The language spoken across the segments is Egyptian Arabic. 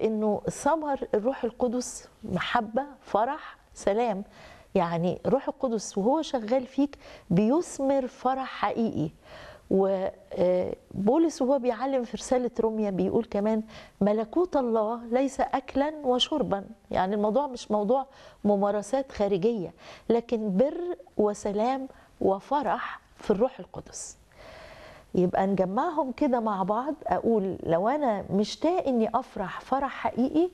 انه ثمر الروح القدس محبه فرح سلام يعني روح القدس وهو شغال فيك بيثمر فرح حقيقي وبولس وهو بيعلم في رسالة روميا بيقول كمان ملكوت الله ليس أكلا وشربا يعني الموضوع مش موضوع ممارسات خارجية لكن بر وسلام وفرح في الروح القدس يبقى نجمعهم كده مع بعض أقول لو أنا مشتاق إني أفرح فرح حقيقي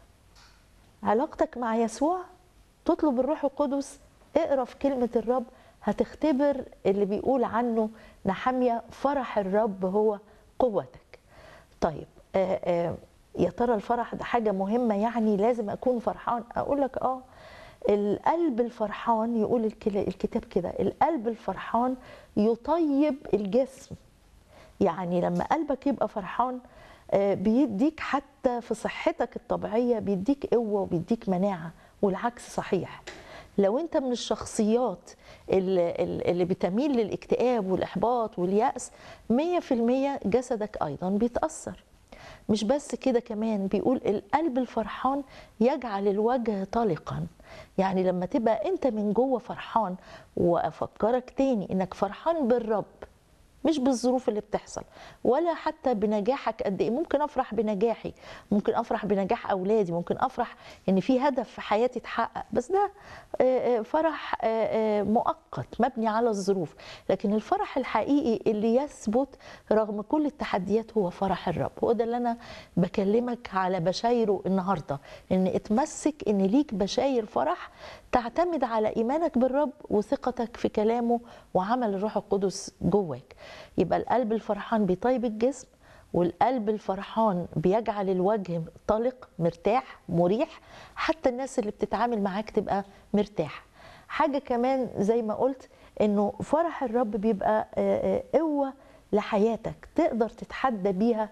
علاقتك مع يسوع تطلب الروح القدس اقرا في كلمة الرب هتختبر اللي بيقول عنه نحمية فرح الرب هو قوتك طيب آآ آآ يا ترى الفرح ده حاجة مهمة يعني لازم أكون فرحان أقول لك آه القلب الفرحان يقول الكتاب كده القلب الفرحان يطيب الجسم يعني لما قلبك يبقى فرحان بيديك حتى في صحتك الطبيعية بيديك قوة وبيديك مناعة والعكس صحيح لو انت من الشخصيات اللي, اللي بتميل للاكتئاب والاحباط والياس 100% جسدك ايضا بيتاثر مش بس كده كمان بيقول القلب الفرحان يجعل الوجه طلقا يعني لما تبقى انت من جوه فرحان وافكرك تاني انك فرحان بالرب مش بالظروف اللي بتحصل ولا حتى بنجاحك قد ايه ممكن افرح بنجاحي ممكن افرح بنجاح اولادي ممكن افرح ان في هدف في حياتي اتحقق بس ده فرح مؤقت مبني على الظروف لكن الفرح الحقيقي اللي يثبت رغم كل التحديات هو فرح الرب هو ده اللي انا بكلمك على بشايره النهارده ان اتمسك ان ليك بشاير فرح تعتمد على ايمانك بالرب وثقتك في كلامه وعمل الروح القدس جواك يبقى القلب الفرحان بيطيب الجسم والقلب الفرحان بيجعل الوجه طلق مرتاح مريح حتى الناس اللي بتتعامل معاك تبقى مرتاح حاجه كمان زي ما قلت انه فرح الرب بيبقى قوه لحياتك تقدر تتحدى بيها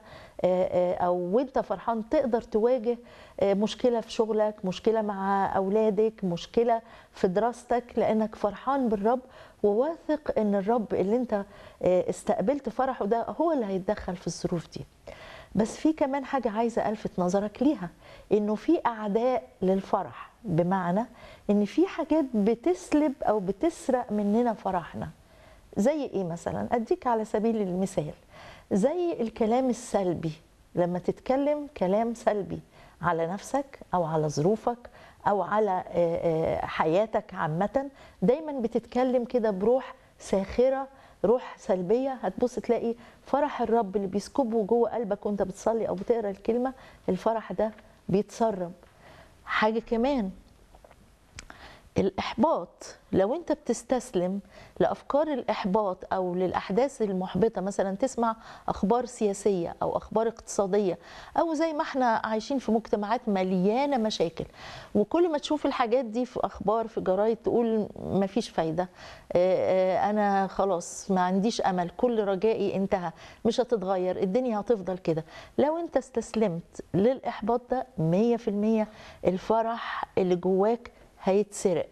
او وانت فرحان تقدر تواجه مشكله في شغلك مشكله مع اولادك مشكله في دراستك لانك فرحان بالرب وواثق ان الرب اللي انت استقبلت فرحه ده هو اللي هيتدخل في الظروف دي بس في كمان حاجه عايزه الفت نظرك ليها انه في اعداء للفرح بمعنى ان في حاجات بتسلب او بتسرق مننا فرحنا زي ايه مثلا اديك على سبيل المثال زي الكلام السلبي لما تتكلم كلام سلبي على نفسك او على ظروفك او على حياتك عامه دايما بتتكلم كده بروح ساخره روح سلبيه هتبص تلاقي فرح الرب اللي بيسكبه جوه قلبك وانت بتصلي او بتقرا الكلمه الفرح ده بيتسرب حاجه كمان الاحباط لو انت بتستسلم لافكار الاحباط او للاحداث المحبطه مثلا تسمع اخبار سياسيه او اخبار اقتصاديه او زي ما احنا عايشين في مجتمعات مليانه مشاكل وكل ما تشوف الحاجات دي في اخبار في جرايد تقول ما فيش فايده انا خلاص ما عنديش امل كل رجائي انتهى مش هتتغير الدنيا هتفضل كده لو انت استسلمت للاحباط ده 100% الفرح اللي جواك هيتسرق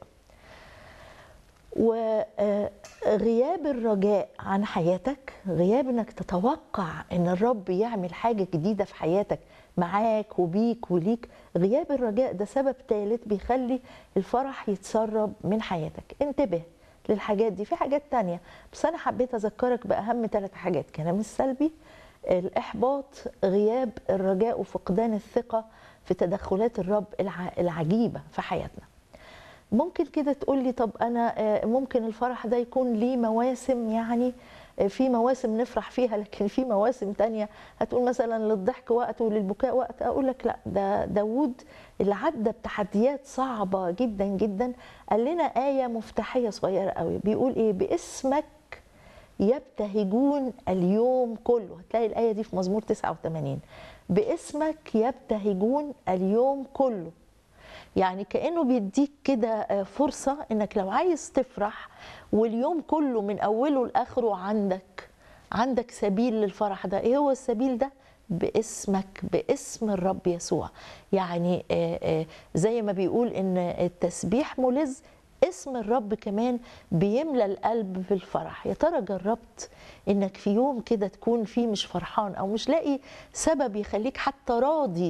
وغياب الرجاء عن حياتك غياب انك تتوقع ان الرب يعمل حاجه جديده في حياتك معاك وبيك وليك غياب الرجاء ده سبب ثالث بيخلي الفرح يتسرب من حياتك انتبه للحاجات دي في حاجات تانية بس انا حبيت اذكرك باهم ثلاث حاجات كلام السلبي الاحباط غياب الرجاء وفقدان الثقه في تدخلات الرب العجيبه في حياتنا ممكن كده تقول لي طب انا ممكن الفرح ده يكون ليه مواسم يعني في مواسم نفرح فيها لكن في مواسم تانية هتقول مثلا للضحك وقت وللبكاء وقت اقول لك لا ده داوود اللي عدى بتحديات صعبة جدا جدا قال لنا آية مفتاحية صغيرة قوي بيقول ايه باسمك يبتهجون اليوم كله هتلاقي الآية دي في مزمور 89 باسمك يبتهجون اليوم كله يعني كانه بيديك كده فرصه انك لو عايز تفرح واليوم كله من اوله لاخره عندك عندك سبيل للفرح ده ايه هو السبيل ده باسمك باسم الرب يسوع يعني زي ما بيقول ان التسبيح ملذ اسم الرب كمان بيملى القلب بالفرح يا ترى جربت انك في يوم كده تكون فيه مش فرحان او مش لاقي سبب يخليك حتى راضي